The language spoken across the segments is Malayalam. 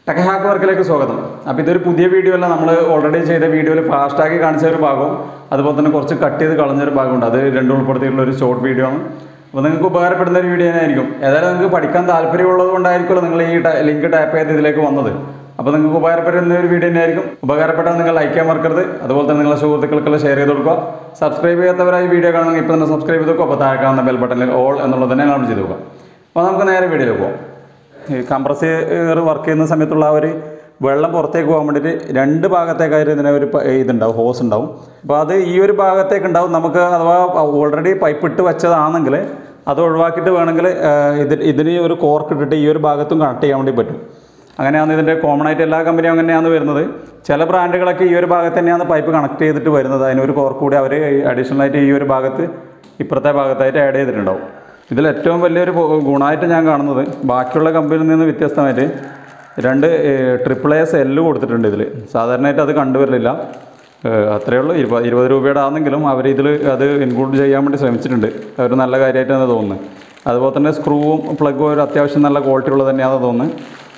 ടെക് ഹാക്ക് വർക്കിലേക്ക് സ്വാഗതം അപ്പോൾ ഇതൊരു പുതിയ വീഡിയോ അല്ല നമ്മൾ ഓൾറെഡി ചെയ്ത വീഡിയോയിൽ ഫാസ്റ്റാക്കി കാണിച്ച ഒരു ഭാഗവും അതുപോലെ തന്നെ കുറച്ച് കട്ട് ചെയ്ത് കളഞ്ഞൊരു ഭാഗമുണ്ട് അത് രണ്ടും ഉൾപ്പെടുത്തിയിട്ടുള്ള ഒരു ഷോർട്ട് വീഡിയോ ആണ് അപ്പോൾ നിങ്ങൾക്ക് ഉപകാരപ്പെടുന്ന ഒരു വീഡിയോ തന്നെയായിരിക്കും ഏതായാലും നിങ്ങൾക്ക് പഠിക്കാൻ താല്പര്യമുള്ളത് കൊണ്ടായിരിക്കുമല്ലോ നിങ്ങൾ ഈ ലിങ്ക് ടാപ്പ് ചെയ്ത് ഇതിലേക്ക് വന്നത് അപ്പോൾ നിങ്ങൾക്ക് ഉപകാരപ്പെടുന്ന ഒരു വീഡിയോ തന്നെയായിരിക്കും ഉപകാരപ്പെട്ടാൽ നിങ്ങൾ ലൈക്ക് ചെയ്യാൻ മറക്കരുത് അതുപോലെ തന്നെ നിങ്ങളുടെ സുഹൃത്തുക്കൾക്കെല്ലാം ഷെയർ ചെയ്ത് കൊടുക്കുക സബ്സ്ക്രൈബ് ചെയ്യാത്തവരായി വീഡിയോ കാണുന്നെങ്കിൽ ഇപ്പോൾ തന്നെ സബ്സ്ക്രൈബ് ചെയ്ത് നോക്കുക അപ്പോൾ താഴെ കാണുന്ന ബെൽ ബട്ടണിൽ ഓൾ എന്നുള്ളത് തന്നെ എനേബിൾ ചെയ്ത് നോക്കുക അപ്പോൾ നമുക്ക് നേരെ വീഡിയോയിൽ പോകാം ഈ കംപ്രസർ വർക്ക് ചെയ്യുന്ന സമയത്തുള്ള ആ ഒരു വെള്ളം പുറത്തേക്ക് പോകാൻ വേണ്ടിയിട്ട് രണ്ട് ഭാഗത്തേക്കായിട്ട് ഇതിനെ ഒരു പ- ഇതുണ്ടാവും ഹോസ് ഉണ്ടാവും അപ്പോൾ അത് ഈ ഒരു ഭാഗത്തേക്ക് ഉണ്ടാവും നമുക്ക് അഥവാ ഓൾറെഡി പൈപ്പ് ഇട്ട് വെച്ചതാണെങ്കിൽ അത് ഒഴിവാക്കിയിട്ട് വേണമെങ്കിൽ ഇത് ഇതിന് ഒരു കോർക്ക് ഇട്ടിട്ട് ഈ ഒരു ഭാഗത്തും കണക്ട് ചെയ്യാൻ വേണ്ടി പറ്റും അങ്ങനെയാണ് ഇതിൻ്റെ കോമൺ ആയിട്ട് എല്ലാ കമ്പനിയും അങ്ങനെയാണ് വരുന്നത് ചില ബ്രാൻഡുകളൊക്കെ ഈ ഒരു ഭാഗത്ത് തന്നെയാണ് പൈപ്പ് കണക്ട് ചെയ്തിട്ട് വരുന്നത് അതിനൊരു കോർക്ക് കൂടി അവർ അഡീഷണൽ ആയിട്ട് ഈ ഒരു ഭാഗത്ത് ഇപ്പുറത്തെ ഭാഗത്തായിട്ട് ആഡ് ചെയ്തിട്ടുണ്ടാവും ഇതിൽ ഏറ്റവും വലിയൊരു ഗു- ഗുണമായിട്ട് ഞാൻ കാണുന്നത് ബാക്കിയുള്ള കമ്പനിയിൽ നിന്ന് വ്യത്യസ്തമായിട്ട് രണ്ട് ട്രിപ്പിൾ എ സെല്ല് കൊടുത്തിട്ടുണ്ട് ഇതിൽ സാധാരണയായിട്ട് അത് കണ്ടുവരില്ല ഏഹ് അത്രയേ ഉള്ളൂ ഇരുപത് ഇരുപത് രൂപയുടെ ആണെങ്കിലും അവർ ഇതിൽ അത് ഇൻക്ലൂഡ് ചെയ്യാൻ വേണ്ടി ശ്രമിച്ചിട്ടുണ്ട് ഒരു നല്ല കാര്യമായിട്ടാണ് തോന്നുന്നത് അതുപോലെ തന്നെ സ്ക്രൂവും പ്ലഗും ഒരു അത്യാവശ്യം നല്ല ക്വാളിറ്റി ഉള്ളത് തന്നെയാണെന്ന് തോന്നുന്നത്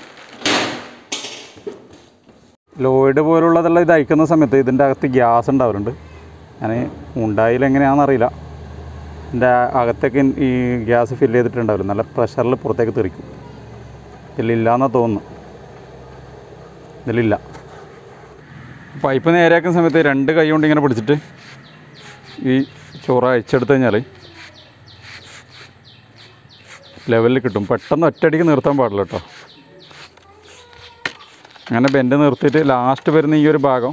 ലോയിഡ് പോലുള്ളതെല്ലാം ഇത് അയക്കുന്ന സമയത്ത് ഇതിൻ്റെ അകത്ത് ഗ്യാസ് ഉണ്ടാവാറുണ്ട് ഞാൻ ഉണ്ടായില്ല എങ്ങനെയാണെന്നറിയില്ല ഇതിൻ്റെ അകത്തേക്ക് ഈ ഗ്യാസ് ഫില്ല് ചെയ്തിട്ടുണ്ടാവില്ല നല്ല പ്രഷറിൽ പുറത്തേക്ക് തെറിക്കും ഇതിലില്ലാന്നാണ് തോന്നുന്നു ഇതിലില്ല പൈപ്പ് നേരെയാക്കുന്ന സമയത്ത് രണ്ട് കൈ കൊണ്ട് ഇങ്ങനെ പിടിച്ചിട്ട് ഈ ചോറ് അയച്ചെടുത്ത് കഴിഞ്ഞാൽ ലെവലിൽ കിട്ടും പെട്ടെന്ന് ഒറ്റയടിക്ക് നിർത്താൻ പാടില്ല കേട്ടോ അങ്ങനെ ബെൻഡ് നിർത്തിയിട്ട് ലാസ്റ്റ് വരുന്ന ഈ ഒരു ഭാഗം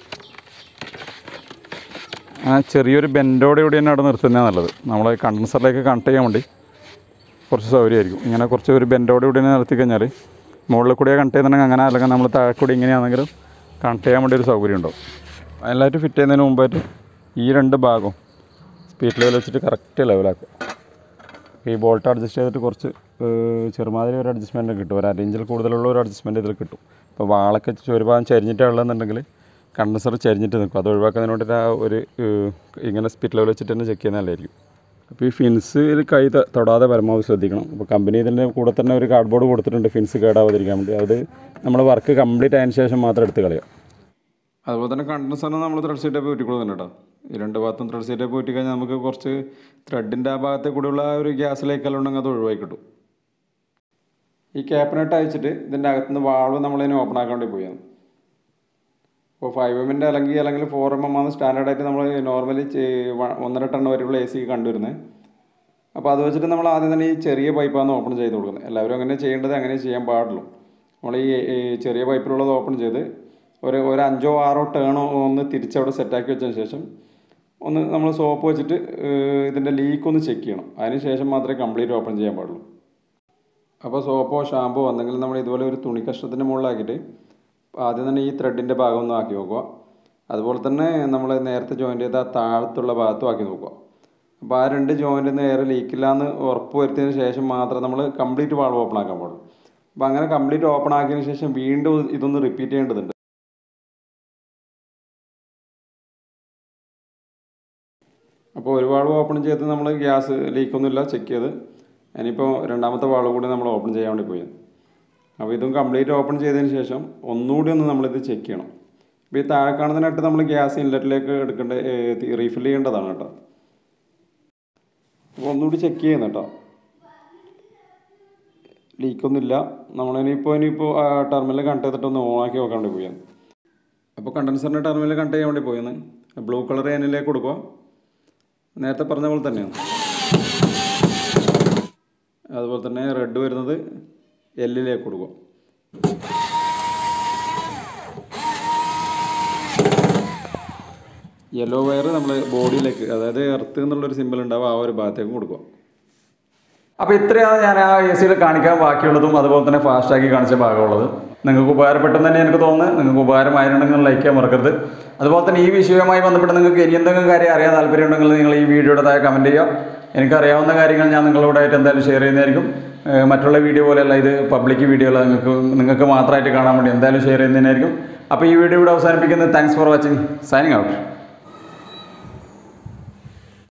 ആ ചെറിയൊരു ബെൻഡോടെ കൂടി തന്നെ അവിടെ നിർത്തുന്നതാണ് നല്ലത് നമ്മൾ കണ്ടൻസറിലേക്ക് കണക്ട് ചെയ്യാൻ വേണ്ടി കുറച്ച് സൗകര്യമായിരിക്കും ഇങ്ങനെ കുറച്ച് ഒരു ബെൻഡോടെ കൂടി തന്നെ നിർത്തി കഴിഞ്ഞാൽ മുകളിൽ കൂടിയാണ് കണക്ട് ചെയ്യുന്നുണ്ടെങ്കിൽ അങ്ങനെ അല്ലെങ്കിൽ നമ്മൾ താഴെ കൂടി ഇങ്ങനെയാണെങ്കിലും കണക്ട് ചെയ്യാൻ വേണ്ടി ഒരു സൗകര്യം ഉണ്ടാവും അതിലായിട്ട് ഫിറ്റ് ചെയ്യുന്നതിന് മുമ്പായിട്ട് ഈ രണ്ട് ഭാഗവും സ്പീഡ് ലെവൽ വെച്ചിട്ട് കറക്റ്റ് ലെവലാക്കുക ഈ ബോൾട്ട് അഡ്ജസ്റ്റ് ചെയ്തിട്ട് കുറച്ച് ഏഹ്, ചെറുമാതിരി ഒരു അഡ്ജസ്റ്റ്മെൻറ്റ് കിട്ടും ഒരു അരയിഞ്ചിൽ കൂടുതലുള്ള ഒരു അഡ്ജസ്റ്റ്മെൻറ്റ് ഇതിൽ കിട്ടും ഇപ്പോൾ വാളൊക്കെ ഒരു ഭാഗം ചരിഞ്ഞിട്ടുള്ളതെന്നുണ്ടെങ്കിൽ കണ്ടൻസർ ചരിഞ്ഞിട്ട് നിൽക്കും അത് ഒഴിവാക്കുന്നതിന് വേണ്ടിയിട്ട് ആ ഒരു ഏഹ്, ഇങ്ങനെ സ്പീഡ് ലെവൽ വെച്ചിട്ട് തന്നെ ചെക്ക് ചെയ്യുന്ന നല്ലതായിരിക്കും അപ്പോൾ ഈ ഫിൻസിൽ കൈ ത- തൊടാതെ പരമാവധി ശ്രദ്ധിക്കണം അപ്പോൾ കമ്പനി ഇതിൻ്റെ കൂടെ തന്നെ ഒരു കാർഡ്ബോർഡ് കൊടുത്തിട്ടുണ്ട് ഫിൻസ് കേടാവാതിരിക്കാൻ വേണ്ടി അത് നമ്മൾ വർക്ക് കംപ്ലീറ്റ് ആയതിനു ശേഷം മാത്രം എടുത്ത് കളയാം അതുപോലെ തന്നെ കണ്ടൻസറിന് നമ്മൾ ത്രെഡ് സീറ്റപ്പ് ഊറ്റിക്കൊള്ളുന്നുണ്ട് കേട്ടോ ഈ രണ്ട് ഭാഗത്തും ത്രെഡ് സീറ്റപ്പ് ഊറ്റി കഴിഞ്ഞാൽ നമുക്ക് കുറച്ച് ത്രെഡിൻ്റെ ആ ഭാഗത്തെ കൂടെയുള്ള ആ ഒരു ഗ്യാസിലേക്കെല്ലാം ഉണ്ടെങ്കിൽ അത് ഒഴിവാക്കി കിട്ടും ഈ ക്യാപ്പിനട്ട് അയച്ചിട്ട് ഇതിൻ്റെ അകത്തുനിന്ന് വാൾവ് നമ്മളതിനെ ഓപ്പൺ ആക്കാൻ വേണ്ടി പോയാണ് ഇപ്പോൾ ഫൈവ് എമ്മിൻ്റെ അല്ലെങ്കിൽ അല്ലെങ്കിൽ ഫോർ എം എം ആണ് സ്റ്റാൻഡേർഡായിട്ട് നമ്മൾ നോർമലി ഒന്നര ടൺ വരെയുള്ള എ സി കണ്ടുവരുന്നത് അപ്പോൾ അത് വെച്ചിട്ട് നമ്മൾ ആദ്യം തന്നെ ഈ ചെറിയ പൈപ്പാണ് ഓപ്പൺ ചെയ്ത് കൊടുക്കുന്നത് എല്ലാവരും അങ്ങനെ ചെയ്യേണ്ടത് അങ്ങനെ ചെയ്യാൻ പാടുള്ളൂ നമ്മൾ ഈ ഈ ചെറിയ പൈപ്പിലുള്ളത് ഓപ്പൺ ചെയ്ത് ഒരു ഒരു അഞ്ചോ ആറോ ടേണോ ഒന്ന് തിരിച്ചവിടെ സെറ്റാക്കി വെച്ചതിന് ശേഷം ഒന്ന് നമ്മൾ സോപ്പ് വെച്ചിട്ട് ഏഹ്, ഇതിൻ്റെ ലീക്ക് ഒന്ന് ചെക്ക് ചെയ്യണം അതിന് ശേഷം മാത്രമേ കംപ്ലീറ്റ് ഓപ്പൺ ചെയ്യാൻ പാടുള്ളൂ അപ്പോൾ സോപ്പോ ഷാമ്പോ എന്തെങ്കിലും നമ്മൾ ഇതുപോലെ ഒരു തുണി കഷ്ണത്തിൻ്റെ മുകളിലാക്കിയിട്ട് ആദ്യം തന്നെ ഈ ത്രെഡിൻ്റെ ഭാഗം ഒന്ന് ആക്കി നോക്കുക അതുപോലെ തന്നെ നമ്മൾ നേരത്തെ ജോയിൻ്റ് ചെയ്ത ആ താഴത്തുള്ള ഭാഗത്തും ആക്കി നോക്കുക അപ്പോൾ ആ രണ്ട് ജോയിൻ്റിൽ നിന്ന് എയർ ലീക്കില്ല എന്ന് ഉറപ്പ് വരുത്തിയതിന് ശേഷം മാത്രം നമ്മൾ കംപ്ലീറ്റ് വാൾവ് ഓപ്പൺ ആക്കാൻ പാടുള്ളൂ അപ്പോൾ അങ്ങനെ കംപ്ലീറ്റ് ഓപ്പൺ ആക്കിയതിന് ശേഷം വീണ്ടും ഇതൊന്ന് റിപ്പീറ്റ് ചെയ്യേണ്ടതുണ്ട് അപ്പോൾ ഒരു വാൾവ് ഓപ്പൺ ചെയ്ത് നമ്മൾ ഗ്യാസ് ലീക്കൊന്നുമില്ല ചെക്ക് ചെയ്ത് ഇനിയിപ്പോൾ രണ്ടാമത്തെ വാൾവ് കൂടി നമ്മൾ ഓപ്പൺ ചെയ്യാൻ വേണ്ടി പോയി അപ്പോൾ ഇതും കംപ്ലീറ്റ് ഓപ്പൺ ചെയ്തതിന് ശേഷം ഒന്നുകൂടി ഒന്ന് നമ്മളിത് ചെക്ക് ചെയ്യണം ഇപ്പോൾ ഈ താഴെ കാണുന്നതിനായിട്ട് നമ്മൾ ഗ്യാസ് ഇൻലെറ്റിലേക്ക് എടുക്കേണ്ട റീഫിൽ ചെയ്യേണ്ടതാണ് കേട്ടോ അപ്പോൾ ഒന്നുകൂടി ചെക്ക് ചെയ്യുന്നു കേട്ടോ ലീക്കൊന്നുമില്ല നമ്മളിനിപ്പോൾ ഇനിയിപ്പോൾ ടെർമിനൽ കണക്ട് ചെയ്തിട്ട് ഒന്ന് ഓണാക്കി നോക്കാൻ വേണ്ടി പോയാണ് അപ്പോൾ കണ്ടൻസറിൻ്റെ ടെർമിനൽ കണക്ട് ചെയ്യാൻ വേണ്ടി പോയെന്ന് ബ്ലൂ കളർ എന്നിലേക്ക് കൊടുക്കുക നേരത്തെ പറഞ്ഞ പോലെ തന്നെയാണ് അതുപോലെ തന്നെ റെഡ് വരുന്നത് എല്ലിലേക്ക് കൊടുക്കുക യെല്ലോ വയർ നമ്മൾ ബോഡിയിലേക്ക് അതായത് എർത്ത് എന്നുള്ളൊരു സിമ്പിൾ ഉണ്ടാവും ആ ഒരു ഭാഗത്തേക്ക് കൊടുക്കുക അപ്പോൾ ഇത്രയാണ് ഞാൻ ആ എ സിയിൽ കാണിക്കാൻ ബാക്കിയുള്ളതും അതുപോലെ തന്നെ ഫാസ്റ്റാക്കി കാണിച്ച ഭാഗമുള്ളത് നിങ്ങൾക്ക് ഉപകാരപ്പെട്ടെന്ന് തന്നെ എനിക്ക് തോന്നുന്നത് നിങ്ങൾക്ക് ഉപകാരമായിട്ടുണ്ടെങ്കിൽ ലൈക്ക് ചെയ്യാൻ മറക്കരുത് അതുപോലെ തന്നെ ഈ വിഷയവുമായി ബന്ധപ്പെട്ട് നിങ്ങൾക്ക് ഇനി എന്തെങ്കിലും കാര്യം അറിയാൻ താല്പര്യമുണ്ടെങ്കിൽ നിങ്ങൾ ഈ വീഡിയോയുടെ താഴെ കമൻറ്റ് ചെയ്യുക എനിക്കറിയാവുന്ന കാര്യങ്ങൾ ഞാൻ നിങ്ങളോടായിട്ട് എന്തായാലും ഷെയർ ചെയ്യുന്നതായിരിക്കും ഏഹ് മറ്റുള്ള വീഡിയോ പോലെയല്ല ഇത് പബ്ലിക് വീഡിയോ അല്ല നിങ്ങൾക്ക് നിങ്ങൾക്ക് മാത്രമായിട്ട് കാണാൻ വേണ്ടി എന്തായാലും ഷെയർ ചെയ്യുന്നതിനായിരിക്കും അപ്പോൾ ഈ വീഡിയോ ഇവിടെ അവസാനിപ്പിക്കുന്നത് thanks for watching signing out